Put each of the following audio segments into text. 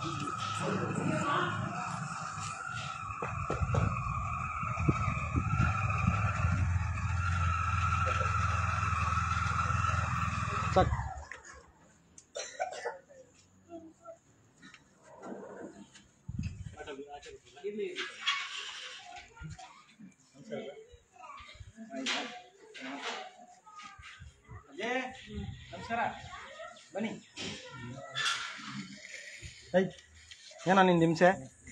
ಸಾಕು ನಮಸ್ಕಾರ ಬನ್ನಿ ಐ ಏನೋ ನಿಂದು ಹಿಂಸೆ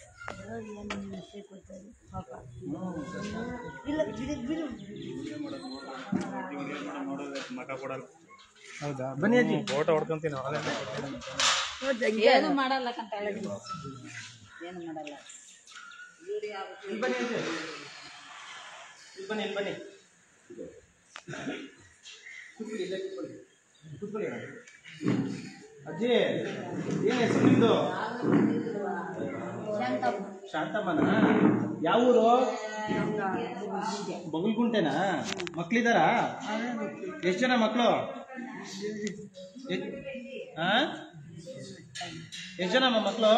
ಹೌದಾ ಬನ್ನಿ ಅಜ್ಜಿ ಫೋಟೋ ಹೊಡ್ಕೊಂತೀನಿ ಏನು ಮಾಡಲ್ಲ ಕಂತಾಳೆ ಏನು ಮಾಡಲ್ಲ ಇಲ್ಲಿ ಬನ್ನಿ ಅಜ್ಜಿ ಇಲ್ಲಿ ಬನ್ನಿ ಇಲ್ಲಿ ಬನ್ನಿ ಕೂತ್ಕೊಳ್ಳಿ ಇಲ್ಲೇ ಕೂತ್ಕೊಳ್ಳಿ ಕೂತ್ಕೊಳ್ಳಿ ಅಜ್ಜಿ ಏನು ಹೆಸರು ನಿಂದು ಶಾಂತಮ್ಮನ ಯಾವ ಊರು ಬಗಲ್ಗುಂಟೆನಾ ಮಕ್ಳಿದಾರಾ ಎಷ್ಟು ಜನ ಮಕ್ಕಳು ಎಷ್ಟು ಜನ ಅಮ್ಮ ಮಕ್ಕಳು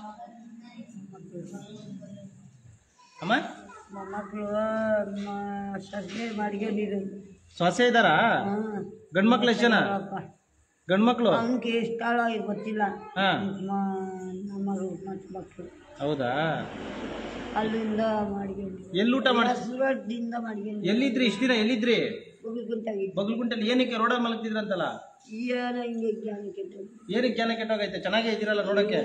ಅಮ್ಮ ಮಕ್ಕಳು ಸದ್ಯ ಮಾಡ್ಕೊಂಡಿರು ಸೊಸೆ ಇದ್ದಾರಾ ಗಂಡು ಮಕ್ಳು ಎಷ್ಟು ಜನ ಗಂಡು ಮಕ್ಕಳು ಅವನಿಗೆ ಎಷ್ಟಾಳ ಗೊತ್ತಿಲ್ಲ ಹಾ ನಮ್ಮ ಮಕ್ಕಳು ಹೌದಾ ಅಲ್ಲಿಂದ ಮಾಡ್ಕೊಂಡು ಎಲ್ಲಿ ಊಟ ಮಾಡಿ ಸುರದಿಂದ ಮಾಡ್ಕೊಂಡು ಎಲ್ಲಿದ್ರಿ ಇಷ್ಟ ದಿನ ಎಲ್ಲಿದ್ರಿ ಗುಂಟಾಗಿ ಬಗಲ್ಗುಂಟಲ್ಲಿ ಏನಕ್ಕೆ ರೋಡ ಮಲಗ್ತಿದ್ರಂತಲ್ಲ ಏನೋ ಹಿಂಗೆ ಜ್ಞಾನ ಕೆಟ್ಟು ಏನಕ್ಕೆ ಜ್ಞಾನ ಕೆಟ್ಟೋಗೈತೆ ಚೆನ್ನಾಗೇ ಇದ್ದೀರಲ್ಲ ನೋಡಕ್ಕೆ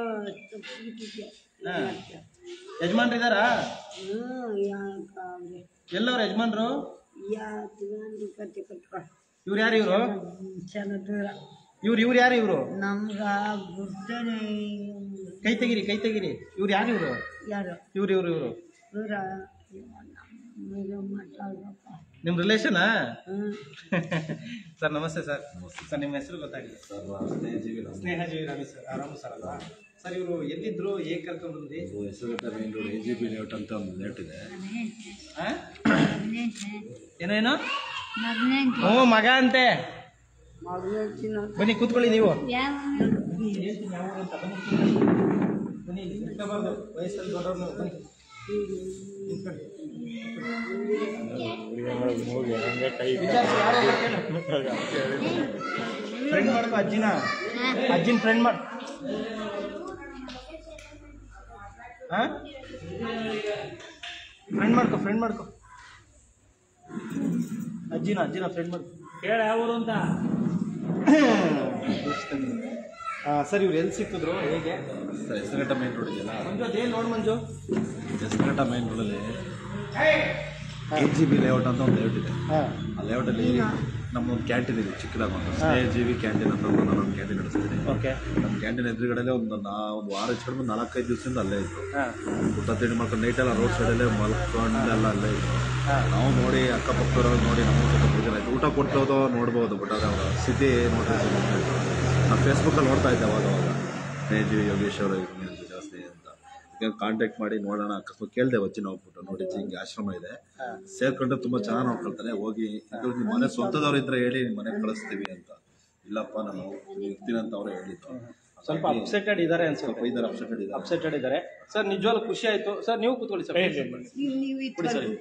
ಹಾ. ಯಜಮಾನ್ರು ಇದಾರಾ ಹ್ಞೂ ಯಾಕಾದ್ರೆ ಎಲ್ಲವ್ರ ಯಜಮಾನ್ರು ಯಾಕೆ ಕತೆ ಕಟ್ಕೊ ಇವ್ರು ಯಾರು ಇವರು ಚೆನ್ನಾಗಿ ದೂರ ಇವ್ರು ಇವ್ರು ಯಾರು ಇವರು ನಮ್ಗ ಗುರ್ತನೆ ಕೈ ತೆಗಿರಿ ಕೈ ತೆಗಿರಿ ಇವ್ರು ಯಾರು ಇವರು ಯಾರು ಇವ್ರು ಇವ್ರು ಇವರು ದೂರ ನಮಗೆ ಮಾತಾಡ್ಬೇಕ ನಿಮ್ಮ ರಿಲೇಷನಾ ಹ್ಞೂ ಸರ್ ನಮಸ್ತೆ ಸರ್ ಸರ್ ನಿಮ್ಮ ಹೆಸರು ಗೊತ್ತಾಗಿಲ್ಲ ಸ್ನೇಹ ಜೀವಿ ರವಿ ಸರ್ ಆರಾಮು ಸರ್ ಅಲ್ವಾ ಸರ್ ಇವರು ಎಲ್ಲಿದ್ರು ಹೇಗೆ ಕರ್ಕೊಂಡು ಬಂದ್ರಿ Hesaraghatta main road A G B layout ಅಂತ ಒಂದು ಲೇಔಟ್ ಇದೆ ಆ? ಏನೇನು ಹ್ಞೂ ಮಗ ಅಂತೆ ಬನ್ನಿ ಕೂತ್ಕೊಳ್ಳಿ ನೀವು ಹೇಳ್ತೀನಿ ಯಾವ ಊರು ಅಂತ ಬನ್ನಿ ಬನ್ನಿ ಇಲ್ಲಿ ನಿಂತ್ಕೋಬಾರ್ದು ವಯಸ್ಸಲ್ಲಿ ದೊಡ್ಡವ್ರನ್ನ ಬನ್ನಿ ನಿಂತ್ಕೊಳ್ಳಿ. ವಿಚಾರ್ಸಿ ಯಾರು ಅಂತ ಕೇಳು. ಫ್ರೆಂಡ್ ಮಾಡ್ಕೊ ಅಜ್ಜಿನ ಅಜ್ಜಿನ ಫ್ರೆಂಡ್ ಮಾಡ್ ಹಾ ಫ್ರೆಂಡ್ ಮಾಡ್ಕೊ ಫ್ರೆಂಡ್ ಮಾಡ್ಕೊ ಅಜ್ಜಿನ ಅಜ್ಜಿನ ಫ್ರೆಂಡ್ ಮಾಡ್ಕೊ ಹೇಳ ಯಾವ ಊರು ಅಂತ ಸರ್ ಇವ್ರು ಎಲ್ಲಿ ಸಿಕ್ಕಿದ್ರು ಹೇಗೆ ಸರ್ ಹೆಸರುಘಟ್ಟ ಮೇನ್ ರೋಡ್ ಇದೆಯಲ್ಲ ಮಂಜು ಅದೇನು ನೋಡು ಮಂಜು ಹೆಸರುಘಟ್ಟ ಮೇನ್ ರೋಡಲ್ಲಿ ಎ ಜಿ ಬಿ ಲೇಔಟ್ ಅಂತ ಒಂದು ಲೇಔಟ್ ಇದೆ ಹಾಂ ಆ ಲೇಔಟಲ್ಲಿ ನಮ್ಮ ಒಂದು ಕ್ಯಾಂಟೀನ್ ಇದೆ ಚಿಕ್ಕದಾಗ ಒಂದು ಸ್ನೇಹ ಜೀವಿ ಕ್ಯಾಂಟೀನ್ ಅಂತ ಒಂದು ನಾನು ಒಂದು ಕ್ಯಾಂಟೀನ್ ನಡೆಸ್ತೀನಿ ಓಕೆ ನಮ್ಮ ಕ್ಯಾಂಟೀನ್ ಎದುರುಗಡೆ ಒಂದು ನಾ ಒಂದು ವಾರ ಹೆಚ್ಚು ನಾಲ್ಕೈದು ದಿವಸದಿಂದ ಅಲ್ಲೇ ಇತ್ತು ಹಾಂ ಊಟ ತಿಂಡಿ ಮಾಡ್ಕೊಂಡು ನೈಟೆಲ್ಲ ರೋಡ್ ಸೈಡಲ್ಲೇ ಮಲ್ಕೊಂಡೆಲ್ಲ ಅಲ್ಲೇ ಇತ್ತು ಹಾಂ ನಾವು ನೋಡಿ ಅಕ್ಕಪಕ್ಕದವ್ರು ನೋಡಿ ನಮಗೂ ಸ್ವಲ್ಪ ಬೇಜಾರಾಯ್ತು ಊಟ ಕೊಡ್ಬೋದು ನೋಡ್ಬೋದು ಬಟ್ ಅದು ಅವರ ಸ್ಥಿತಿ ನೋಡಿದ್ರೆ ನಾವು ಫೇಸ್ಬುಕ್ಕಲ್ಲಿ ನೋಡ್ತಾ ಇದ್ದೆ ಅವಾಗ ಅವಾಗ ಜಿ ಯೋಗೇಶ್ ಅವರು ಇವ್ರು ಜಾಸ್ತಿ ಅಂತ ಈಗ ಕಾಂಟ್ಯಾಕ್ಟ್ ಮಾಡಿ ನೋಡೋಣ ಅಕಸ್ಮಾತ್ ಕೇಳಿದೆ ವಚ್ಚಿನ ಹೋಗ್ಬಿಟ್ಟು ನೋಡಿ ಹಿಂಗೆ ಆಶ್ರಮ ಇದೆ ಸೇರ್ಕೊಂಡ್ರೆ ತುಂಬ ಚೆನ್ನಾಗಿ ನೋಡ್ಕೊಳ್ತಾರೆ ಹೋಗಿ ಇದು ನಿಮ್ಮ ಮನೆ ಸ್ವಂತದವ್ರು ಇದ್ರೆ ಹೇಳಿ ನಿಮ್ಮ ಮನೆಗೆ ಕಳಿಸ್ತೀವಿ ಅಂತ ಇಲ್ಲಪ್ಪ ನಾನು ಇರ್ತೀನಿ ಅಂತ ಅವರೇ ಹೇಳಿದ್ರು ಸ್ವಲ್ಪ ಅಪ್ಸೆಟೆಡ್ ಇದ್ದಾರೆ ಸ್ವಲ್ಪ ಅನ್ಸುತ್ತೆ ಐದಾರು ಅಪ್ಸೆಟ್ ಇದೆ ಅಪ್ಸೆಟೆಡ್ ಇದ್ದಾರೆ ಸರ್ ನಿಜವಾಗ್ಲೂ ಖುಷಿ ಆಯ್ತು ಸರ್ ನೀವು ಕೂತ್ಕೊಳ್ಳಿ ಸರ್ ನೀವು ಈ ಕೊಡಿ ಸರ್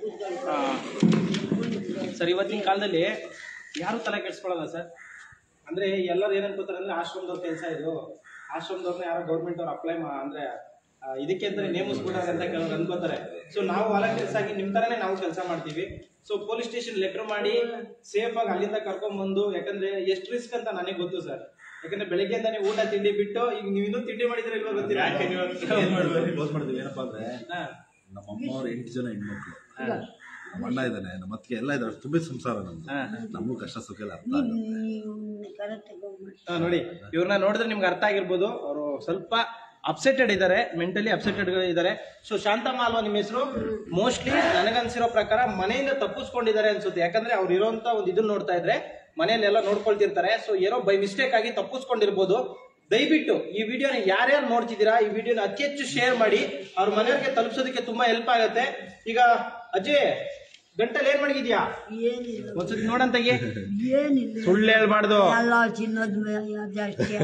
ಸರ್ ಇವತ್ತಿನ ಕಾಲದಲ್ಲಿ ಯಾರು ತಲೆ ಕೆಡಿಸ್ಕೊಳ್ಳಲ್ಲ ಸರ್ ಅಂದ್ರೆ ಎಲ್ಲರೂ ಏನ್ ಅನ್ಕೋತಾರೆ ಅಂದ್ರೆ ಆಶ್ರಮದವ್ರ ಕೆಲಸ ಇದು ಆಶ್ರಮದವ್ರನ್ನ ಯಾರೋ ಗೌರ್ಮೆಂಟ್ ಅವ್ರು ಅಪ್ಲೈ ಮಾ ಅಂದ್ರೆ ಆ, ಇದಕ್ಕೆ ಅಂತಾನೆ ನೇಮಿಸ್ಬಿಟ್ಟಾರೆ ಅಂತ ಕೆಲವ್ರು ಅನ್ಕೋತಾರೆ ಸೊ ನಾವು ವಾಲಂಟಿಯರ್ಸ್ ಆಗಿ ನಿಮ್ ತರನೇ ನಾವು ಕೆಲಸ ಮಾಡ್ತೀವಿ ಸೊ ಪೊಲೀಸ್ ಸ್ಟೇಷನ್ ಲೆಟರ್ ಮಾಡಿ ಸೇಫ್ ಆಗಿ ಅಲ್ಲಿಂದ ಕರ್ಕೊಂಡ್ ಬಂದು ಯಾಕಂದ್ರೆ ಎಷ್ಟು ರಿಸ್ಕ್ ಅಂತ ನನಗೆ ಗೊತ್ತು ಸರ್ ಯಾಕಂದ್ರೆ ಬೆಳಿಗ್ಗೆಯಿಂದ ನೀವು ಊಟ ತಿಂಡಿ ಬಿಟ್ಟು ಈಗ ನೀವು ಇನ್ನೂ ತಿಂಡಿ ಮಾಡಿದ್ರೆ ಇಲ್ವಾ ಗೊತ್ತಿಲ್ಲ ಕ್ಲೋಸ್ ಮಾಡಿದ್ವಿ ಏನಪ್ಪ ಅಂದ್ರೆ ಹಾ. ನಮ್ಮ ಅಮ್ಮವ್ರು ಎಂಟು ಜನ ಹೆಣ್ಮಕ್ಳು ನಮ್ಮ ಅಣ್ಣ ಇದ್ದಾನೆ ನಮ್ಮ ಅತ್ತಿಗೆ ಎಲ್ಲ ಇದ್ದಾರೆ ತುಂಬಿ ಸಂಸಾರ ನಮ್ದು ಹಾ. ನಮಗೂ ಕಷ್ಟ ಸುಖ ಎಲ್ಲ ಅರ್ಥ ಆಗುತ್ತೆ ನೀವು ಕರೆಕ್ಟ್ ತಗೊಂಡ್ಬಿಟ್ಟು ಹಾ, ನೋಡಿ ಇವ್ರನ್ನ ನೋಡಿದ್ರೆ ನಿಮ್ಗೆ ಅರ್ಥ ಆಗಿರ್ಬೋದು ಅವರು ಸ್ವಲ್ಪ ಅಪ್ಸೆಟೆಡ್ ಇದ್ದಾರೆ ಮೆಂಟಲಿ ಅಪ್ಸೆಟೆಡ್ ಇದ್ದಾರೆ ಸೊ ಶಾಂತಮ್ಮ ಅಲ್ವಾ ನಿಮ್ಮ ಹೆಸರು ಮೋಸ್ಟ್ಲಿ ನನಗನ್ಸಿರೋ ಪ್ರಕಾರ ಮನೆಯಿಂದ ತಪ್ಪಿಸ್ಕೊಂಡಿದ್ದಾರೆ ಅನ್ಸುತ್ತೆ ಯಾಕಂದ್ರೆ ಅವ್ರು ಇರೋಂತ ಒಂದು ಇದನ್ನ ನೋಡ್ತಾ ಇದ್ರೆ ಮನೆಯಲ್ಲಿ ಎಲ್ಲ ನೋಡ್ಕೊಳ್ತಿರ್ತಾರೆ ಸೊ ಏನೋ ಬೈ ಮಿಸ್ಟೇಕ್ ಆಗಿ ತಪ್ಪಿಸ್ಕೊಂಡಿರ್ಬೋದು ದಯವಿಟ್ಟು ಈ ವಿಡಿಯೋನ ಯಾರ್ಯಾರು ನೋಡ್ತಿದ್ದೀರಾ ಈ ವಿಡಿಯೋನ ಅತಿ ಹೆಚ್ಚು ಶೇರ್ ಮಾಡಿ ಅವ್ರ ಮನೆಯವ್ರಿಗೆ ತಲುಪಿಸೋದಕ್ಕೆ ತುಂಬಾ ಹೆಲ್ಪ್ ಆಗುತ್ತೆ ಈಗ ಅಜಯ್ ಗಂಟಲ್ಲಿ ಏನ್ ಮಡಗಿದ್ಯಾ ಏನಿಲ್ಲ ಒಂದ್ಸತಿ ನೋಡಂತಾಗಿ ಏನಿಲ್ಲ ಸುಳ್ಳು ಹೇಳ್ಬಾರ್ದು ಎಲ್ಲ ಚಿನ್ನದ ಜಾಸ್ತಿ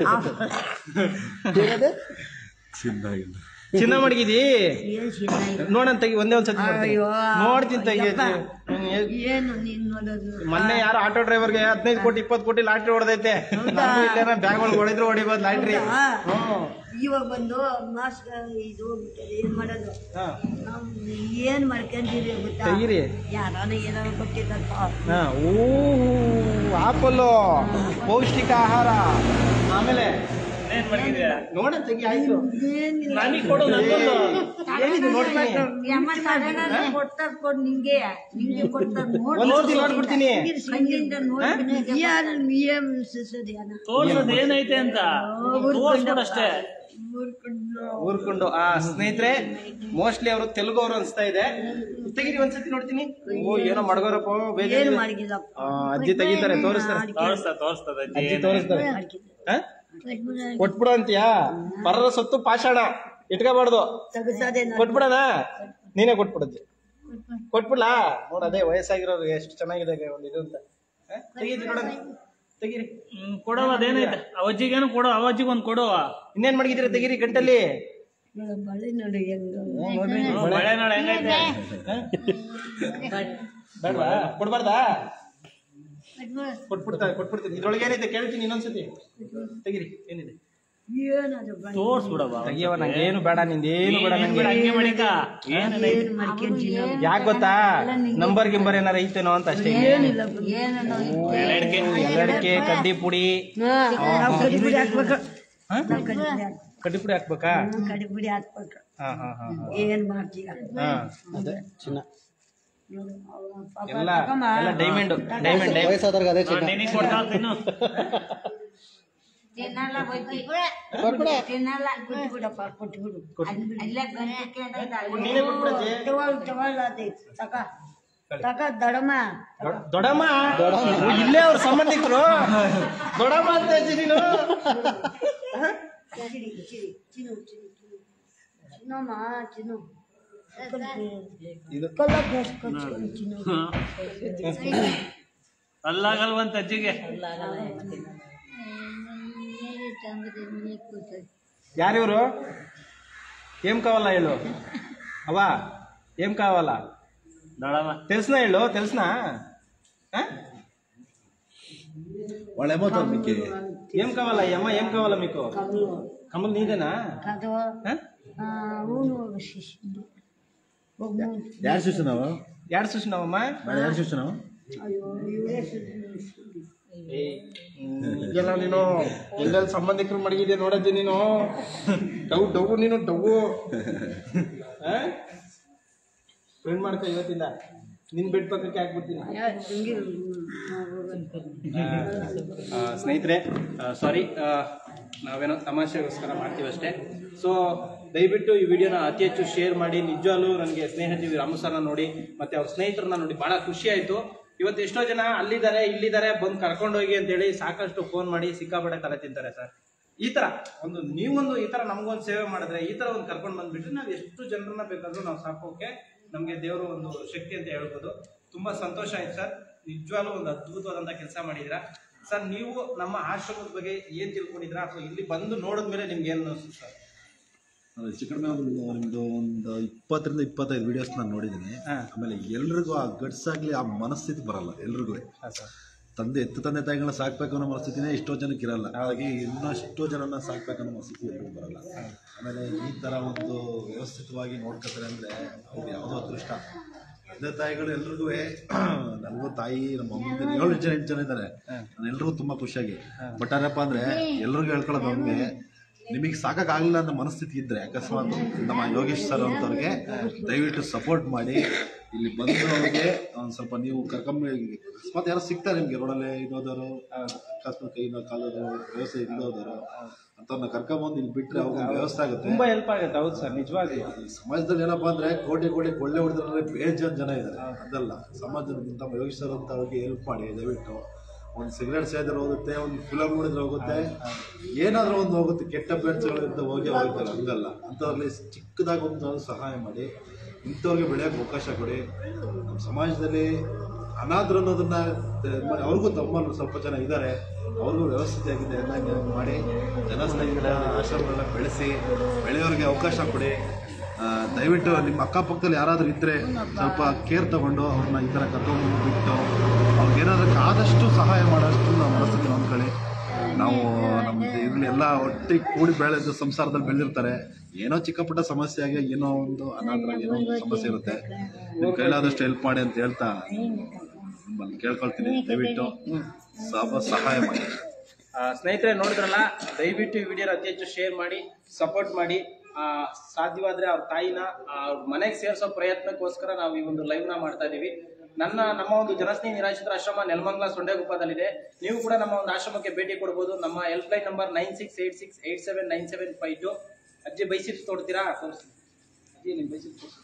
ಚಿನ್ನಾಗಿಲ್ಲ ಚಿನ್ನ ಮಡಗಿದಿ ಏನ್ ಚಿನ್ನ ಇಲ್ಲ. ನೋಡಂತಾಗಿ ಒಂದೇ ಒಂದ್ಸತಿ ನೋಡ್ತೀನಿ. ಅಯ್ಯೋ. ನೋಡ್ತೀನಿ ತೆಗಿ ಯಪ್ಪ. ಹ್ಮ್, ಏ- ಏನು ನೀನ್ ನೋಡೋದು ಮೊನ್ನೆ ಯಾರು ಆಟೋ ಡ್ರೈವರ್ಗೆ ಹದಿನೈದು ಕೋಟಿ ಇಪ್ಪತ್ತು ಕೋಟಿ ಲಾಟ್ರಿ ಹೊಡೆದೈತೆ ಹೌದಾ? ಬ್ಯಾಗ್ ಒಳಗೆ ಹೊಡಿದ್ರು ಹೊಡಿಬೋದು ಲಾಟ್ರಿ ಹೌದಾ? ಹ್ಮ್ ಇವಾಗ ಬಂದು ಮಾಸ್ಕ್ ಇದು ಏನ್ ಮಾಡೋದು ಹಾ. ನಾವು ಏನ್ ಮಾಡ್ಕೊಂತೀವಿ ಗೊತ್ತಾ ತೆಗೀರಿ. ಯಾರಾನ ಏನಾರ ಕೊಟ್ಟಿದ್ದಪ್ಪ ಹಾ, ಓ ಆಪಲ್ಲು ಪೌಷ್ಟಿಕ ಆಹಾರ ಆಮೇಲೆ ನೋಡ ತೆಗಿ ಆಯ್ತು ಏನಿಲ್ಲ ಏನಿದೆ ನೋಡ್ತೀನಿ ಕೊಡ್ತಾರ ಕೊಡ್ ನಿಂಗೆ ನಿಂಗೆ ಕೊಡ್ತಾರ ಒಂದ್ಸತಿ ನೋಡ್ಬಿಡ್ತೀನಿ ಯಾರು ಏನ್ ಸುಸೋದ್ಯಾನ ತೋರ್ಸೋದ್ ಏನೈತೆ ಅಂತ ತೋರ್ಸ್ಬಿಡು ಅಷ್ಟೇ ಊರ್ಕೊಂಡು ಆ ಸ್ನೇಹಿತರೆ ಮೋಸ್ಟ್ಲಿ ಅವರು ತೆಲುಗು ಅವರು ಅನ್ಸ್ತಾ ಇದೆ ತೆಗೀರಿ ಒಂದ್ಸತಿ ನೋಡ್ತೀನಿ ಓ ಏನೋ ಮಡಗೋರಪ್ಪ ಏನ್ ಬೇಜಾರು ಮಾಡಿಗಿಲ್ಲಪ್ಪ ಆ, ಅಜ್ಜಿ ತೆಗಿತಾರೆ ತೋರಿಸ್ತಾರೆ ತೋರಿಸ್ತಾ ತೋರಿಸ್ತದ ಅಜ್ಜಿ ತೋರಿಸ್ತಾರೆ ಹ? ಕೊಟ್ಬಿಡು ಅಂತೀಯಾ ಪರರ ಸೊತ್ತು ಪಾಷಾಣ ಇಟ್ಕೋಬಾರ್ದು ತೆಗ್ಸದೆ ಕೊಟ್ಬಿಡಣ ನೀನೇ ಕೊಟ್ಬಿಡಜ್ಜಿ ಕೊಟ್ಬಿಡ್ಲಾ ನೋಡ ಅದೇ ವಯಸ್ಸಾಗಿರೋರು ಎಷ್ಟು ಚೆನ್ನಾಗಿದೆ ಒಂದು ಇದು ಅಂತ ಹ? ತೆಗೀರಿ ನೋಡೋಣ ತೆಗೀರಿ ಹ್ಮ್ ಕೊಡವ ಅದೇನೈತೆ ಅವಜ್ಜಿಗೇನು ಕೊಡು ಅವಜ್ಜಿಗೆ ಒಂದ್ ಕೊಡುವ ಇನ್ನೇನ್ ಮಡಗಿದ್ದೀರ ತೆಗೀರಿ ಗಂಟಲ್ಲಿ ಬಳೆ ನೋಡಿ ಹೆಂಗ ಮಳೆ ನಾಳೆ ಹೆಂಗೈತೆ ಬೇಡವಾ ಕೊಡ್ಬಾರ್ದಾ ಕೊಟ್ಬಿಡ್ತಾರೆ ಕೊಟ್ಬಿಡ್ತೀನಿ ಇದ್ರೊಳಗೆ ಏನೈತೆ ಕೇಳ್ತೀನಿ ಇನ್ನೊಂದ್ಸತಿ ತೆಗೀರಿ ಏನಿದೆ ಏನದು ಬಳೆ ತೋರ್ಸ್ಬಿಡವ ತೆಗಿಯವ ನಂಗೆ ಏನು ಬೇಡ ನಿಂದೇನು ಬೇಡ ನಂಗೆ ಹಂಗೆ ಮಾಡಿಕ ಏನ್ ಏನ್ ಮಾಡ್ಕೊಂತೀನಿ ಯಾಕೆ ಗೊತ್ತಾ ನಂಬರ್ ಗಿಂಬರ್ ಏನಾರ ಐತೇನೋ ಅಂತ ಅಷ್ಟೇ ಏನಿಲ್ಲ ಏನೋ ಎಲ್ಲಡಿಕೆ ಕಡ್ಡಿ ಪುಡಿ ನಾವು ಕಡಿ ಪುಡಿ ಹಾಕ್ಬೇಕು ಹ? ನಾವು ಕಡಿ ಪುಡಿ ಹಾಕ್ಬೇಕು ಕಡ್ಡಿ ಪುಡಿ ಹಾಕ್ಬೇಕಾ ಕಡಿ ಪುಡಿ ಹಾಕ್ಬೇಕು ಹಾ ಹಾ ಹಾ ಏನ್ ಮಾಡ್ತೀಯ ಹಾ ಅದೇ ಚಿನ್ನ ನೋಡು, ಅವ್ರ ಪಾಪ ಎಲ್ಲ ತಗೊಂಬ. ಎಲ್ಲ ಡೈಮಂಡ್ ಡೈಮಂಡ್ ಡೈಮಂಡ್ ನಿನಗೆ ಕೊಡ್ತಾ ಇನ್ನು ತಿನ್ನಲ್ಲ ಬಜ್ಜಿ ತಿನ್ನಲ್ಲ ಕೊಟ್ಬಿಡಪ್ಪ ಕೊಟ್ಬಿಡು ಅಲ್ಲೇ ನೀನೇ ಕೊಟ್ಬಿಡಜ್ಜಿ. ತಗೊಳ್ ತಗೊಳ್ಳ ಅದೇ ತಕ ತಕ ದಡಮ ದೊಡ್- ದೊಡಮ್ಮ ಓ, ಇಲ್ಲೇ ಅವ್ರ ಸಂಬಂಧಿಕರು ದೊಡಮ್ಮ ಅಂತ ಇದ್ದಿ ನೀನು ಚಿಡಿ ಚಿಡಿ ಚಿನ್ನು ಚಿನ್ನು ಚಿನ್ನು ಚಿನ್ನಮ್ಮ ಚಿನ್ನು ಕಲ್ಲ ಕಚ್ಕೊಂಡು ಚಿನ್ನು ಅಲ್ಲಾಗಲ್ವಂತ ಅಜ್ಜಿಗೆ ಯಾರಿವ್ರು ఏం కావాలా ಹೇಳು అవ్వ ఏం కావాలా ದೊಡವ తెలిసినా ಹೇಳು తెలిసినా ఆ? ಒಳ್ಳೆ ಮಾತು ಮಿಕ್ಕಿ ఏం కావాలా ఈ అమ్మ ఏం కావాలా మీకు ಕಲ್ಲು కమల్ నీదేనా ಅದು ఆ? ಅವನು ಶಿಶು ಒಬ್ಬ ಯಾರು ಶಿಶು ನಾವು ಯಾರು చూసినావమ్మా ಯಾರು ಶಿಶು ನಾವು ಅಯ್ಯೋ ಇವರೇ ಈಗೆಲ್ಲ ನೀನು ಎಲ್ಲೆಲ್ಲಿ ಸಂಬಂಧಿಕರು ಮಡಗಿದೆ ನೋಡಜ್ಜಿ ನೀನು ಡವ್ ಡವ್ ನೀನು ಡವ್ ಫ್ರೆಂಡ್ ಮಾಡ್ಕೊ ಇವತ್ತಿಂದ ನಿನ್ ಬೆಡ್ ಪಕ್ಕಕ್ಕೆ ಹಾಕ್ಬಿಡ್ತೀನಿ ಆ, ಸ್ನೇಹಿತರೆ ಸಾರಿ ನಾವೇನೋ ತಮಾಷೆಗೋಸ್ಕರ ಮಾಡ್ತೀವಿ ಅಷ್ಟೇ ಸೊ ದಯವಿಟ್ಟು ಈ ವಿಡಿಯೋನ ಅತಿ ಹೆಚ್ಚು ಶೇರ್ ಮಾಡಿ ನಿಜವಾಗ್ಲೂ ನನಗೆ ಸ್ನೇಹಜೀವಿ ರಾಮು ಸರ್ನ ನೋಡಿ ಮತ್ತೆ ಅವ್ರ ಸ್ನೇಹಿತರನ್ನ ನೋಡಿ ಬಹಳ ಖುಷಿ ಆಯಿತು ಇವತ್ತು ಎಷ್ಟೋ ಜನ ಅಲ್ಲಿದ್ದಾರೆ ಇಲ್ಲಿದ್ದಾರೆ ಬಂದು ಕರ್ಕೊಂಡೋಗಿ ಅಂತೇಳಿ ಸಾಕಷ್ಟು ಫೋನ್ ಮಾಡಿ ಸಿಕ್ಕಾಪಟ್ಟೆ ತಲೆ ತಿಂತಾರೆ ಸರ್ ಈ ತರ ಒಂದು ನೀವೊಂದು ಈ ತರ ನಮಗೊಂದು ಸೇವೆ ಮಾಡಿದ್ರೆ ಈ ತರ ಒಂದು ಕರ್ಕೊಂಡು ಬಂದ್ಬಿಟ್ರೆ ನಾವು ಎಷ್ಟು ಜನರನ್ನ ಬೇಕಾದ್ರೂ ನಾವು ಸಾಕೋಕೆ ನಮಗೆ ದೇವರು ಒಂದು ಶಕ್ತಿ ಅಂತ ಹೇಳ್ಬೋದು ತುಂಬಾ ಸಂತೋಷ ಆಯ್ತು ಸರ್ ನಿಜವಾಗ್ಲೂ ಒಂದು ಅದ್ಭುತವಾದಂಥ ಕೆಲಸ ಮಾಡಿದ್ದೀರಾ ಸರ್ ನೀವು ನಮ್ಮ ಆಶ್ರಮದ ಬಗ್ಗೆ ಏನ್ ತಿಳ್ಕೊಂಡಿದ್ರಾ ಅಥವಾ ಇಲ್ಲಿ ಬಂದು ನೋಡಿದ್ಮೇಲೆ ನಿಮ್ಗೆ ಏನು ಅನಿಸ್ತು ಸರ್ ಅದು ಹೆಚ್ಚು ಕಡಿಮೆ ಒಂದು ನಿಮ್ಮದು ಒಂದು ಇಪ್ಪತ್ತರಿಂದ ಇಪ್ಪತ್ತೈದು ವಿಡಿಯೋಸ್ ನಾನು ನೋಡಿದ್ದೀನಿ ಹಾ. ಆಮೇಲೆ ಎಲ್ರಿಗೂ ಆ ಗಟ್ಸ್ ಆಗಲಿ ಆ ಮನಸ್ಥಿತಿ ಬರಲ್ಲ ಎಲ್ರಿಗೂ ಹಾಂ ಸರ್ ತಂದೆ ಎತ್ತು ತಂದೆ ತಾಯಿಗಳನ್ನ ಸಾಕ್ಬೇಕು ಅನ್ನೋ ಮನಸ್ಥಿತಿನೇ ಎಷ್ಟೋ ಜನಕ್ಕೆ ಇರಲ್ಲ ಹಾಗಾಗಿ ಇನ್ನಷ್ಟು ಜನನ ಸಾಕ್ಬೇಕು ಅನ್ನೋ ಮನಸ್ಥಿತಿ ಎಲ್ರಿಗೂ ಬರಲ್ಲ ಆಮೇಲೆ ಈ ಥರ ಒಂದು ವ್ಯವಸ್ಥಿತವಾಗಿ ನೋಡ್ಕೊತಾರೆ ಅಂದರೆ ಅವ್ರು ಯಾವುದೋ ಅದೃಷ್ಟ ತಂದೆ ತಾಯಿಗಳು ಎಲ್ರಿಗೂ ನನಗೂ ತಾಯಿ ನಮ್ಮ ಅಮ್ಮಂದಿರು ಏಳು ಜನ ಎಂಟು ಜನ ಇದ್ದಾರೆ ನಾನು ಎಲ್ರಿಗೂ ತುಂಬ ಖುಷಿಯಾಗಿ ಬಟ್ ಏನಪ್ಪ ಅಂದರೆ ಎಲ್ರಿಗೂ ಹೇಳ್ಕೊಳ್ಳೋದು ಅವ್ರಿಗೆ ನಿಮಗೆ ಸಾಕಾಗಲಿಲ್ಲ ಅನ್ನೋ ಮನಸ್ಥಿತಿ ಇದ್ದರೆ ಅಕಸ್ಮಾತ್ ನಮ್ಮ ಯೋಗೇಶ್ ಸರ್ ಅಂತವ್ರಿಗೆ ದಯವಿಟ್ಟು ಸಪೋರ್ಟ್ ಮಾಡಿ ಇಲ್ಲಿ ಬಂದವ್ರಿಗೆ ಒಂದು ಸ್ವಲ್ಪ ನೀವು ಕರ್ಕೊಂಬ ಅಕಸ್ಮಾತ್ ಯಾರೋ ಸಿಗ್ತಾರೆ ನಿಮಗೆ ರೋಡಲ್ಲೇ ಇರೋದವರು ಅಕಸ್ಮಾತ್ ಕೈನ ಕಾಲೋದು ವ್ಯವಸ್ಥೆ ಇಲ್ಲದವರು ಅಂಥವ್ರನ್ನ ಕರ್ಕೊಂಬಂದು ಇಲ್ಲಿ ಬಿಟ್ಟರೆ ಅವ್ರಿಗೆ ವ್ಯವಸ್ಥೆ ಆಗುತ್ತೆ ತುಂಬಾ ಹೆಲ್ಪ್ ಆಗುತ್ತೆ ಹೌದು ಸರ್ ನಿಜವಾಗ್ಲೂ ಈ ಸಮಾಜದಲ್ಲಿ ಏನಪ್ಪಾ ಅಂದ್ರೆ ಕೋಟಿ ಕೋಟಿ ಕೊಳ್ಳೆ ಹೊಡೆದ್ರೆ ಬೇಜಾನ್ ಜನ ಇದ್ದಾರೆ ಅದಲ್ಲ ಸಮಾಜದಿಂದ ಯೋಗೇಶ್ ಸರ್ ಅಂತ ಅವ್ರಿಗೆ ಹೆಲ್ಪ್ ಮಾಡಿ ದಯವಿಟ್ಟು ಒಂದು ಸಿಗರೇಟ್ ಸೇದ್ರೆ ಹೋಗುತ್ತೆ ಒಂದು ಫಿಲಮ್ ನೋಡಿದ್ರೆ ಹೋಗುತ್ತೆ ಏನಾದರೂ ಒಂದು ಹೋಗುತ್ತೆ ಕೆಟ್ಟ ಅಭ್ಯರ್ಥಿಗಳಿಂದ ಹೋಗಿ ಹೋಗ್ತಾರೆ ಹಂಗಲ್ಲ ಅಂಥವ್ರಲ್ಲಿ ಚಿಕ್ಕದಾಗಿ ಒಂದು ಸಹಾಯ ಮಾಡಿ ಇಂಥವ್ರಿಗೆ ಬೆಳೆಯೋಕೆ ಅವಕಾಶ ಕೊಡಿ ನಮ್ಮ ಸಮಾಜದಲ್ಲಿ ಅನಾಥರು ಅನ್ನೋದನ್ನ ತ- ಅವ್ರಿಗೂ ತಮ್ಮಲ್ಲಿ ಸ್ವಲ್ಪ ಜನ ಇದ್ದಾರೆ ಅವ್ರಿಗೂ ವ್ಯವಸ್ಥಿತವಾಗಿದೆ ಎಲ್ಲ ಮಾಡಿ ಜನಸ್ನೇಹಿಗಳ ಆಶ್ರಮಗಳನ್ನ ಬೆಳೆಸಿ ಬೆಳೆಯೋರಿಗೆ ಅವಕಾಶ ಕೊಡಿ ಆ, ದಯವಿಟ್ಟು ನಿಮ್ಮ ಅಕ್ಕಪಕ್ಕದಲ್ಲಿ ಯಾರಾದರೂ ಇದ್ದರೆ ಸ್ವಲ್ಪ ಕೇರ್ ತಗೊಂಡು ಅವ್ರನ್ನ ಈ ಥರ ಕರ್ಕೊಂಡು ಬಿಟ್ಟು ಅವ್ರಿಗೆ ಏನಾದರೂ ಆದಷ್ಟು ಸಹಾಯ ಮಾಡೋಷ್ಟು ನಾವು ಮನಸ್ಥಿತಿ ಹೊಂದ್ಕೊಳ್ಳಿ ನಾವು ನಮ್ದು ಇರ್ಲಿ ಎಲ್ಲ ಒಟ್ಟಿಗೆ ಕೂಡಿ ಬೆಳೆದು ಸಂಸಾರದಲ್ಲಿ ಬೆಳೆದಿರ್ತಾರೆ ಏನೋ ಚಿಕ್ಕ ಪುಟ್ಟ ಸಮಸ್ಯೆ ಆಗಿ ಏನೋ ಒಂದು ಅನಾಥರಾಗಿ ಏನೋ ಒಂದು ಸಮಸ್ಯೆ ಇರುತ್ತೆ ನಿಮ್ಮ ಕೈಲಾದಷ್ಟು ಹೆಲ್ಪ್ ಮಾಡಿ ಅಂತ ಹೇಳ್ತಾ ನಿಮ್ಮಲ್ಲಿ ಕೇಳ್ಕೊಳ್ತೀನಿ ದಯವಿಟ್ಟು ಸ್ವಲ್ಪ ಸಹಾಯ ಮಾಡಿ ಆ, ಸ್ನೇಹಿತರೆ ನೋಡಿದ್ರಲ್ಲ ದಯವಿಟ್ಟು ಈ ವಿಡಿಯೋನ ಅತಿ ಹೆಚ್ಚು ಶೇರ್ ಮಾಡಿ ಸಪೋರ್ಟ್ ಮಾಡಿ ಆ, ಸಾಧ್ಯವಾದ್ರೆ ಅವ್ರ ತಾಯಿನ ಅವ್ರ ಮನೆಗೆ ಸೇರಿಸೋ ಪ್ರಯತ್ನಕ್ಕೋಸ್ಕರ ನಾವು ಈ ಒಂದು ಲೈವ್ ನ ಮಾಡ್ತಾ ಇದೀವಿ ನನ್ನ ನಮ್ಮ ಒಂದು ಜನಸ್ನೇಹಿ ನಿರಾಶ್ರಿತರ ಆಶ್ರಮ ನೆಲಮಂಗಲ ಸೊಂಡೆಗುಪ್ಪದಲ್ಲಿದೆ ನೀವು ಕೂಡ ನಮ್ಮ ಒಂದು ಆಶ್ರಮಕ್ಕೆ ಭೇಟಿ ಕೊಡ್ಬೋದು ನಮ್ಮ help line number nine six eight six eight seven nine seven five two ಅಜ್ಜಿ ಬೈಸಿಪ್ಸ್ ತೋಡ್ತೀರಾ ತೋರಿಸಿ ಅಜ್ಜಿ ನಿಮ್ಮ ಬೈಸಿಪ್ಸ್ ತೋರಿಸಿ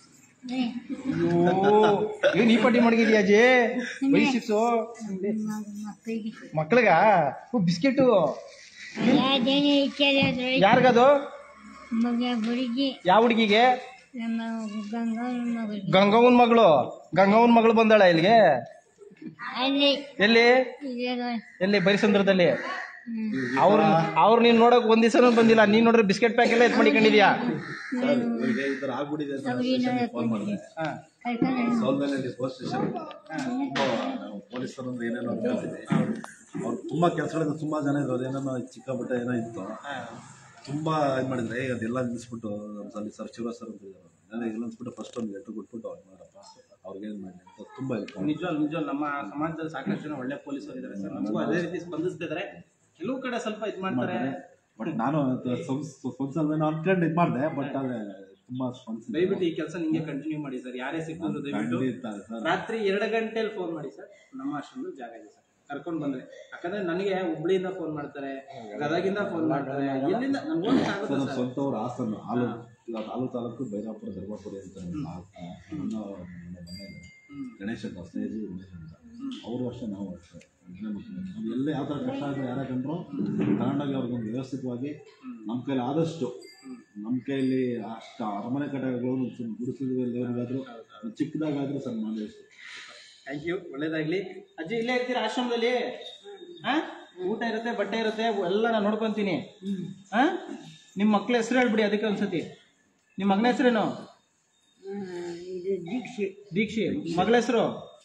ಏನ್ ಈ ಪಟ್ಟಿ ಮಡಗಿದ್ಯಾ ಅಜ್ಜಿ ಬೈಸಿಪ್ಸು ಮಕ್ಕಳಿಗೆ ಮಕ್ಳಿಗ ಬಿಸ್ಕೆಟ್ ಯಾವ್ದೇನು ಇಚ್ಛೆ ಅದ್ರೊಳಗೆ ಯಾರಿಗದು ಮಗ ಹುಡುಗಿ ಯಾವ ಹುಡುಗಿಗೆ ನಮ್ಮ ಗಂಗವ್ವ ಮಗಳಿಗೆ ಗಂಗವ್ವನ್ ಮಗಳು ಗಂಗವ್ವನ್ ಮಗಳು ಬಂದಾಳ ಇಲ್ಲಿಗೆ ಅಲ್ಲಿ ಎಲ್ಲಿ ಇವಾಗ ಎಲ್ಲಿ ಬರಿಸಂದ್ರದಲ್ಲಿ ಅವ್ರ ಅವ್ರು ನೀನ್ ನೋಡಕ್ ಒಂದ್ ದಿವಸನೂ ಬಂದಿಲ್ಲ ನೀನ್ ನೋಡ್ರೆ ಬಿಸ್ಕೆಟ್ ಪ್ಯಾಕ್ ಎಲ್ಲ ಎತ್ ಮಾಡಿಕೊಂಡಿದ್ಯಾ ಸರ್ ಇವರಿಗೆ ಈ ಥರ ಆಗ್ಬಿಟ್ಟಿದೆ ಅಂತ ಸ್ಟೇಷನ್ಗೆ ಫೋನ್ ಮಾಡಿದೆ ಕರ್ಕೊಂಡು ಸೌಲ್ನಲ್ಲಿ ಪೋಸ್ಟ್ ಸ್ಟೇಷನ್ ನಾವು ಪೊಲೀಸರು ಅಂದ್ರೆ ಏನೇನೋ ಅನ್ಕೊಂಡಿದ್ದೆ ಅವ್ರು ತುಂಬಾ ಕೆಲಸಗಳಿಂದ ತುಂಬಾ ಜನ ಇದ್ರು ಅದೇನೋ ಚಿಕ್ಕ ಪುಟ್ಟ ಏನೋ ಇತ್ತು ತುಂಬಾ ಇದು ಮಾಡಿದ್ರೆ ಏ ಅದೆಲ್ಲ ನಿಲ್ಲಿಸ್ಬಿಟ್ಟು ಅಲ್ಲಿ ಸರ್ ಶಿವ ಸರ್ ಅಂತ ಇದ್ದಾರೆ ನನಗೆ ಎಲ್ಲ ನಿಲ್ಲಿಸ್ಬಿಟ್ಟು ಫಸ್ಟ್ ಒಂದು ಲೆಟ್ರ್ ಕೊಟ್ಬಿಟ್ಟು ಅವ್ರು ಮಾಡಪ್ಪ ಅವ್ರಿಗೆ ಏನು ಮಾಡಿ ಅಂತ ತುಂಬಾ ಹೆಲ್ಪ್ ನಿಜವಾಗ್ ನಿಜ ನಮ್ಮ ಸಮಾಜದಲ್ಲಿ ಸಾಕಷ್ಟು ಜನ ಒಳ್ಳೆ ಪೊಲೀಸರು ಇದಾರೆ ಸರ್ ನಮಗೂ ಅದೇ ರೀತಿ ಸ್ಪಂದಿಸ್ತಿದ್ದಾರೆ ಕೆಲವು ಕಡೆ ಸ್ವಲ್ಪ ಇದ್ ಮಾಡ್ತಾರೆ ಬಟ್ ನಾನು ಸ್ಪಂದನೆ ಅನ್ಕೊಂಡು ಇದು ಮಾಡಿದೆ ಬಟ್ ಆದ್ರೆ ತುಂಬಾ ಸ್ಪಂದಿಸಿದೆ ದಯವಿಟ್ಟು ಈ ಕೆಲಸ ನಿಂಗೆ ಕಂಟಿನ್ಯೂ ಮಾಡಿ ಸರ್ ಯಾರೇ ಸಿಕ್ಕಿದ್ರು ದಯವಿಟ್ಟು ಖಂಡಿತ ಸರ್ ರಾತ್ರಿ ಎರಡು ಗಂಟೆಲಿ ಫೋನ್ ಮಾಡಿ ಸರ್ ನಮ್ಮ ಆಶ್ರಮದಲ್ಲಿ ಜಾಗ ಇದೆ ಸರ್ ಕರ್ಕೊಂಡ್ ಬಂದ್ರೆ ಯಾಕಂದ್ರೆ ನನಗೆ ಹುಬ್ಳಿಯಿಂದ ಫೋನ್ ಮಾಡ್ತಾರೆ ಗದಗಿಂದ ಫೋನ್ ಮಾಡ್ತಾರೆ ಎಲ್ಲಿಂದ ನನ್ಗೆ ಸರ್ ನಮ್ಮ ಸರ್ ಸ್ವಂತವ್ರ ಹಾಸನ ಹಾಲು ಇವತ್ತು ಹಾಲು ತಾಲೂಕು ಬೈರಾಪುರ ಧರ್ಮಪುರಿ ಅಂತ ನನ್ನ ನನ್ನ ಮನೆ ಇದೆ. ಗಣೇಶ್ ಅಂತ ಸ್ನೇಹಿತರು ಗಣೇಶ್ ಅಂತ ಅವರು ಅಷ್ಟೇ ನಾವು ಅಷ್ಟೇ ನಾವು ಎಲ್ಲೇ ಯಾವ ಥರ ಕಷ್ಟ ಆದರೆ ಯಾರೇ ಕಂಡ್ರು ತಗೊಂಡೋಗಿ ಅವ್ರಿಗೊಂದು ವ್ಯವಸ್ಥಿತವಾಗಿ ನಮ್ಮ ಕೈಲಿ ಆದಷ್ಟು ನಮ್ಮ ಕೈಲಿ ಅಷ್ಟು ಅರಮನೆ ಕಟ್ಟಾಗಲು ಗುಡಿಸಿದಾದ್ರೂ ಚಿಕ್ಕದಾಗಾದ್ರೂ ಸರ್ ಮಾಡಿ ಅಷ್ಟು ಥ್ಯಾಂಕ್ ಯು ಒಳ್ಳೇದಾಗ್ಲಿ ಅಜ್ಜಿ ಇಲ್ಲೇ ಇರ್ತೀರಾ ಆಶ್ರಮದಲ್ಲಿ ಹಾ ಊಟ ಇರುತ್ತೆ ಬಟ್ಟೆ ಇರುತ್ತೆ ಎಲ್ಲ ನಾನು ನೋಡ್ಕೊಂತೀನಿ ಹಾ ನಿಮ್ಮ ಮಕ್ಳ ಹೆಸರು ಹೇಳ್ಬಿಡಿ ಅದಕ್ಕೆ ಒಂದ್ಸತಿ ನಿಮ್ಮ ಮಗನ ಹೆಸರೇನು ಇದು ದೀಕ್ಷೆ ದೀಕ್ಷಿ ಮಗಳ ಹೆಸರು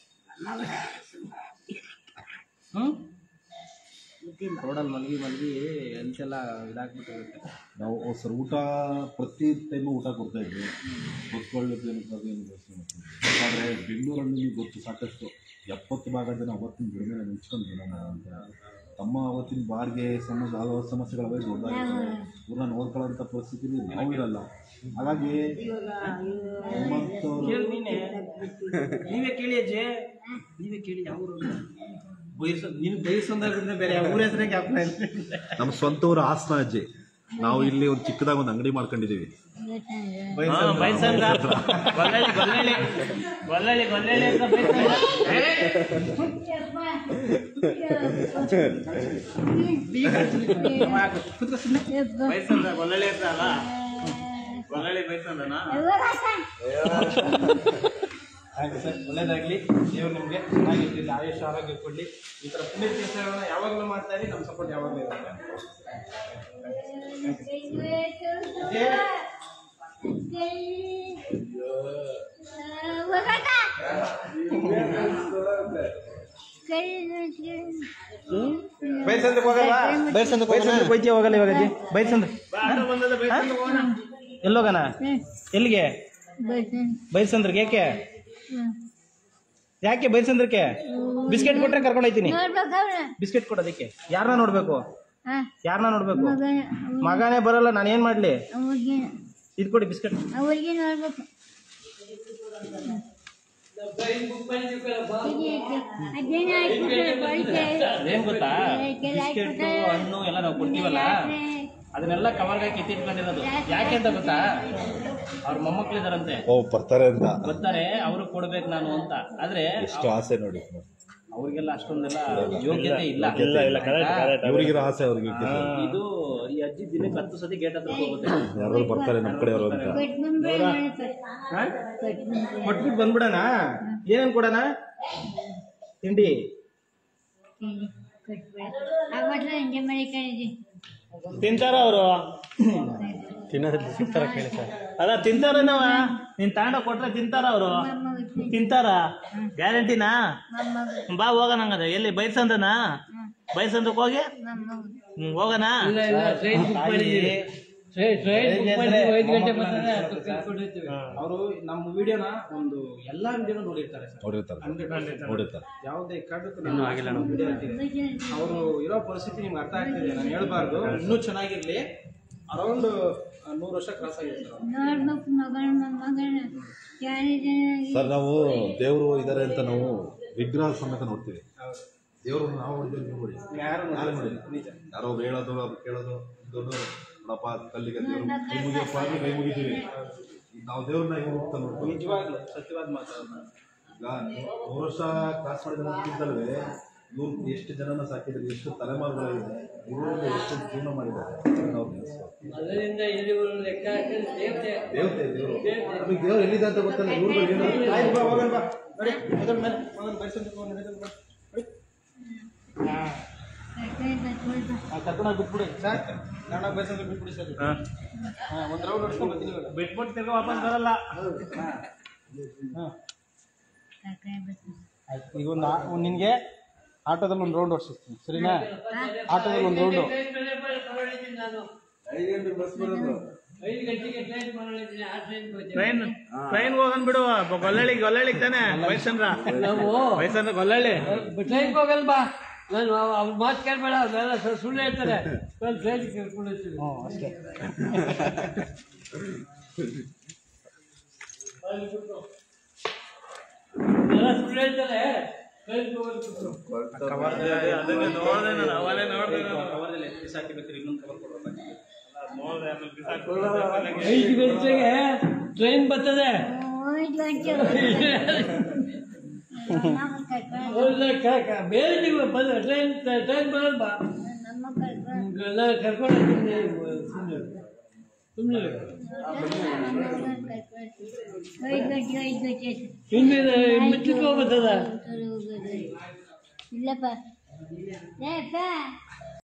ಹ್ಮ್ ರೋಡಲ್ಲಿ ಮಲಗಿ ಮಲಗಿ ಎಂತೆಲ್ಲ ಇದಾಗ್ಬಿಟ್ಟಿರುತ್ತೆ ನಾವು ಸರ್ ಊಟ ಪ್ರತಿ ಟೈಮು ಊಟ ಕೊಡ್ತಾ ಇದ್ವಿ ಗೊತ್ಕೊಳ್ಳಿಕ್ಕೆ ಆದರೆ ಬೆಂಗಳೂರಲ್ಲಿ ನಿಮ್ಗೆ ಗೊತ್ತು ಸಾಕಷ್ಟು ಎಪ್ಪತ್ತು ಭಾಗ ಜನ ಅವತ್ತಿನ ಬಿಡುಗಡೆ ನಿಂಚ್ಕೊಂಡು ಜನ ಅಂತ ತಮ್ಮ ಅವತ್ತಿನ ಬಾಡಿಗೆ ಸಮಸ್ಯೆ ಹಲವಾರು ಸಮಸ್ಯೆಗಳವೆ ದೊಡ್ಡದಾಗಿರ್ತವೆ ಇವ್ರನ್ನ ನೋಡ್ಕೊಳ್ಳೋಂಥ ಪರಿಸ್ಥಿತಿ ನಾವು ಇರಲ್ಲ ಹಾಗಾಗಿ ನಮ್ಮಂಥವ್ರು ಕೇಳಿ ನೀನೆ ನೀವೇ ಕೇಳಿ ಅಜ್ಜಿ ನೀವೇ ಕೇಳಿ ಯಾವ ಊರು ಬಯಸ ನೀನು ಬಯಸಂದ್ರೆ ಬೇರೆ ಯಾವ ಊರ ಹೆಸರೇ ಜ್ಞಾಪನ ಇಲ್ಲ ನಮ್ಮ ಸ್ವಂತವ್ರ ಹಾಸನ ಅಜ್ಜಿ ನಾವು ಇಲ್ಲಿ ಒಂದು ಚಿಕ್ಕದಾಗಿ ಒಂದು ಅಂಗಡಿ ಮಾಡ್ಕೊಂಡಿದ್ದೀವಿ ಗೊತ್ತಂದ್ರೆ ಬೈಸಂದ್ರ ಗೊಲ್ಲಳ್ಳಿ ಗೊಲ್ಲಳ್ಳಿ ಗೊಲ್ಲಳ್ಳಿ ಗೊಲ್ಲಳ್ಳಿ ಅಂತ ಬೈಸಂದ್ರ ಕುತ್ಕೋ ಸುಮ್ನೆ. ಬೈಸಂದ್ರ ಗೊಲ್ಲಳ್ಳಿ ಅಂತ ಅಲ್ಲ ಗೊಲ್ಲಳ್ಳಿ ಬೈಸಂದ್ರನಾ ಹಾಗೆ ಸರ್ ಒಳ್ಳೇದಾಗ್ಲಿ ದೇವ್ರು ನಿಮಗೆ ಚೆನ್ನಾಗಿರ್ತಿಲ್ಲ ಆಯುಷ್ ಆರೋಗ್ಯ ಕೊಡ್ಲಿ ಈ ಥರ ಪುಣ್ಯ ಕೆಲಸಗಳನ್ನ ಯಾವಾಗಲೂ ಮಾಡ್ತಾ ಇರಿ ನಮ್ಮ ಸಪೋರ್ಟ್ ಯಾವಾಗಲೂ ಇರುತ್ತೆ ಅಜ್ಜಿ, ಬೈಸಂದ್ರಕ್ಕೆ ಹೋಗಲ್ವಾ ಬೈಸಂದ್ರಕ್ಕೆ ಬೈಸಂದ್ರಕ್ಕೆ ಹೋಯ್ತೀಯ ಹೋಗಲ್ಲ ಇವಾಗ ಅಜ್ಜಿ ಬೈಸಂದ್ರ ಎಲ್ಲೋಗಣ ಎಲ್ಲಿಗೆ ಬೈಸಂದ್ರಕ್ಕೆ ಯಾಕೆ ಯಾಕೆ ಬೈಸಂದ್ರಕ್ಕೆ ಬಿಸ್ಕೆಟ್ ಕೊಟ್ರೆ ಕರ್ಕೊಂಡು ಹೋಯ್ತೀನಿ ನೋಡ್ಬೇಕವ್ರ ಬಿಸ್ಕೆಟ್ ಕೊಡೋದಕ್ಕೆ ಯಾರನ್ನ ನೋಡ್ಬೇಕು ಹಾ ಯಾರನ್ನ ನೋಡ್ಬೇಕು ಮಗನ ಮಗನೇ ಬರಲ್ಲ ನಾನು ಏನ್ ಮಾಡ್ಲಿ ಅವ್ರಿಗೆ ಇದು ಕೊಡಿ ಬಿಸ್ಕೆಟ್ ಅವ್ರಿಗೆ ನೋಡ್ಬೇಕು ಅದೇನ ಏನ್ ಗೊತ್ತಾ ಬಿಸ್ಕೆಟ್ ಹಣ್ಣು ಎಲ್ಲ ನಾವು ಕೊಡ್ತೀವಲ್ಲ ಅದನ್ನೆಲ್ಲ ಕವರ್ಗೆ ಕಿತ್ತಿಟ್ಕೊಂಡಿರೋದು ಯಾಕೆ ಅಂತ ಗೊತ್ತಾ ಅವ್ರ ಮೊಮ್ಮಕ್ಳಿದಾರಂತೆ ಓ ಬರ್ತಾರೆ ಅಂತ ಬರ್ತಾರೆ ಅವರು ಕೊಡ್ಬೇಕು ನಾನು ಅಂತ ಆದ್ರೆ ಎಷ್ಟು ಆಸೆ ನೋಡಿ ಅವ್ರಿಗೆಲ್ಲ ಅಷ್ಟೊಂದೆಲ್ಲ ಯೋಗ್ಯತೆ ಇಲ್ಲ ಇಲ್ಲ ಇಲ್ಲ ಕರೆಕ್ಟ್ ಕರೆಕ್ಟ್ ಇವರಿಗಿರೋ ಆಸೆ ಅವ್ರಿಗೆ ಇದು ಈ ಅಜ್ಜಿ ಅಜ್ಜಿ ದಿನಕ್ಕೆ ಹತ್ತು ಸತಿ ಗೇಟ್ ಹತ್ರ ಹೋಗುತ್ತೆ ಯಾರು ಬರ್ತಾರೆ ನಮ್ಮ ಕಡೆಯವರು ಅಂತ ಕಟ್ ಬಂದ್ರೆ ಮಾಡ್ತಾರೆ. ಹಾ? ಕಟ್ ಬಂದ್ರೆ ಕೊಟ್ಬಿಟ್ಟು ಬಂದ್ಬಿಡಣ ಏನೇನ್ ಕೊಡಣ ತಿಂಡಿ ತಿಂಡಿ ಕಟ್ಬೇಡ ಆವತ್ತು ಎಂಜಾಯ್ ಮಾಡಿಕೊಂಡಿದ್ದೆ ತಿಂತಾರ ಅವರು ಅದ ತಿಂತಾರನವ ನೀನ್ ತಾಂಡ ಕೊಟ್ರೆ ತಿಂತಾರ ಅವರು ಮಮ್ಮ ಬಿಟ್ಟು ತಿಂತಾರ ಗ್ಯಾರಂಟಿನಾ ಮಮ್ಮ ಬಾ ಹೋಗೋಣ ಹಂಗದ ಎಲ್ಲಿ ಬೈಸಂದನಾ ಬೈಸಂದಕ್ಕೆ ಹೋಗಿ ಮಮ್ಮ ಹ್ಮ್, ಹೋಗೋಣ ಅವರು ನಮ್ಮ ವಿಡಿಯೋನ ಒಂದು ಎಲ್ಲಾ ವಿಡಿಯೋನ ನೋಡಿರ್ತಾರೆ ಸರ್ ನೋಡಿರ್ತಾರೆ ನೋಡಿರ್ತಾರೆ ಯಾವುದೇ ಕಾರಣಕ್ಕೂ ಇನ್ನೂ ಆಗಿಲ್ಲ ಅವರು ಇರೋ ಪರಿಸ್ಥಿತಿ ನಿಮ್ಗೆ ಅರ್ಥ ಆಗ್ತಿದೆ ನಾನು ಹೇಳ್ಬಾರ್ದು ಇನ್ನೂ ಚೆನ್ನಾಗಿರ್ಲಿ ಅರೌಂಡ್ ನೂರು ವರ್ಷ ಕ್ರಾಸ್ ಆಗಿದೆ ಸರ್ ನೋಡ್ಬೇಕು ಮಗಳ ಮೊಮ್ಮಗಳನ್ನ ಯಾರಿದೆ ಸರ್ ನಾವು ದೇವರು ಇದ್ದಾರೆ ಅಂತ ನಾವು ವಿಗ್ರಹ ಸಮೇತ ನೋಡ್ತೀವಿ ದೇವರು ನಾವು ನೋಡಿದ್ರೆ ನೀವು ನೋಡಿ ಯಾರು ಯಾರು ನೋಡಿಲ್ಲ ನೋಡಿಲ್ಲ ನಿಜ ಯಾರೋ ಒಬ್ರು ಹೇಳೋದು ಅವ್ರು ಕೇಳೋದು ದೊಡ್ಡ ನೋಡಪ್ಪ ಕಲ್ಲಿಗೆ ದೇವರು ಕೈ ಮುಗಿಯಪ್ಪ ಅಂದ್ರೆ ಕೈ ಮುಗಿತೀವಿ ಈಗ ನಾವು ದೇವ್ರನ್ನ ಹೆಂಗ್ ಹೋಗ್ತಾ ನೋಡ್ತೀವಿ ನಿಜವಾಗ್ಲು ಸತ್ಯವಾದ ಮಾತು ಈಗ ಮೂರು ವರ್ಷ ಕ್ಲಾಸ್ ಮಾಡಿದ್ರೆ ಇವ್ರು ಎಷ್ಟು ಜನನ ಸಾಕಿದ್ರು ಎಷ್ಟು ತಲೆಮಾರುಗಳಿದೆ ಇವರು ಎಷ್ಟು ಜೀವನ ಮಾಡಿದ್ದಾರೆ ನಾವು ನೆನೆಸ್ಬೇಕು ಅದರಿಂದ ಇಲ್ಲಿವರೆಗೂ ಲೆಕ್ಕ ಹಾಕಿದ್ರೆ ದೇವತೆ ದೇವತೆ ದೇವರು ನಮಗೆ ದೇವ್ರು ಎಲ್ಲಿದೆ ಅಂತ ಗೊತ್ತಲ್ಲ ಇವ್ರು ಏನು ಆಯ್ತು ಬಾ ಹೋಗೋಣ ಬಾ ನೋಡಿ ಎದ್ರ ಮೇಲೆ ಹೋಗೋಣ ಬೈಸಂತ ಹೋಗೋಣ ಎದ್ರ ಮೇಲೆ. ನೋಡಿ. ಕರ್ಕೊಂಡೋಗಿ ಬಿಟ್ಬಿಡಿ ಸರ್ ಕರ್ನಾಟಕ ಬೈಸಂತ ಬಿಟ್ಬಿಡಿ ಸರ್ ಹಾ. ಹಾಂ ಒಂದು ರೌಂಡ್ ಹೊಡ್ಸ್ಕೊಂಡು ಬರ್ತೀನಿ ಇವಾಗ ಬಿಟ್ಬಿಟ್ಟು ತಿರ್ಗಾ ವಾಪಸ್ ಬರಲ್ಲ ಹಾಂ ಆಯ್ತು ಈಗ ಒಂದು ಒಂದು ನಿನಗೆ ಆಟೋದಲ್ಲಿ ಒಂದು ರೌಂಡ್ ಹೊಡ್ಸಿಸ್ತೀನಿ ಸರಿನಾ ಆಟೋದಲ್ಲಿ ಒಂದು ರೌಂಡು ಟ್ರೈನ್ ಮೇಲೆ ಬರೋ ತಗೊಂಡಿದ್ದೀನಿ ನಾನು ಐದು ಗಂಟೆಗೆ ಟ್ರೈನ್ ಮಾಡಿದ್ದೀನಿ ಆ ಟ್ರೈನ್ ಹೋಗ್ತೀನಿ ಟ್ರೈನ್ ಟ್ರೈನ್ ಹೋಗನ್ ಬಿಡು ಗೊಲ್ಲಳ್ಳಿ ಗೊಲ್ಲಳ್ಳಿ ತಾನೆ ಬೈಸಂದ್ರ ನಾವು ಬೈಸಂದ್ರ ಗೊಲ್ಲಳ್ಳಿ ಟ್ರೈನ್ಗೆ ಹೋಗಲ್ಲ ಬಾ ನಾನು ಅವ್- ಅವ್ರ ಮಾತು ಕೇಳಬೇಡ ಅವರೆಲ್ಲ ಸ- ಸುಳ್ಳು ಹೇಳ್ತಾರೆ ನಾನು ಟ್ರೈನ್ಗೆ ಕರ್ಕೊಂಡು ಹೋಗ್ತೀನಿ ಹ್ಞೂ ಅಷ್ಟೇ ಎಲ್ಲ ಸುಳ್ಳು ಹೇಳ್ತಾರೆ ಟ್ರೈನ್ಗೆ ಹೋಗೋದು ಅದನ್ನೇ ನೋಡ್ದೆ ನಾನು ಅವಲೇ ನೋಡ್ದೆ ನಾನು ಕವರ್ದಲ್ಲಿ ಬಿಸಾಕಿರ್ಬೇಕಾದ್ರೆ ಇನ್ನೊಂದು ಕವರ್ ಕೊಡ್ಬೇಕು ನೋಡ್ದೆ ಆಮೇಲೆ ಬಿಸಾಕ್ಬಿಡ್ದೆ. ಐದು ಗಂಟೆಗೆ ಟ್ರೈನ್ ಬರ್ತದೆ ಐದು ಗಂಟೆ ನಮ್ಮ ಕರ್ಕೊಂಡು ಅವ್ರನ್ನ ಕ- ಕ- ಬೇರೆ ನೀವು ಬಂದ ಟ್ರೈನ್ ಟ್ರೈನ್ ಬರಲ್ಲ ಬಾ ನಮ್ಮ ಕರ್ಕೊಂಡು ನಾನು ಕರ್ಕೊಂಡು ಹೋಗ್ತೀನಿ ಸುಮ್ಮನೆ ಐದು ಗಂಟೆ ಐದು ಗಂಟೆ ಸುಮ್ಮನೆ ಮಿಟ್ಲಿಕ್ಕೆ ಹೋಗ್ಬರ್ತದ ಇಲ್ಲಪ್ಪ ಏಪ್ಪ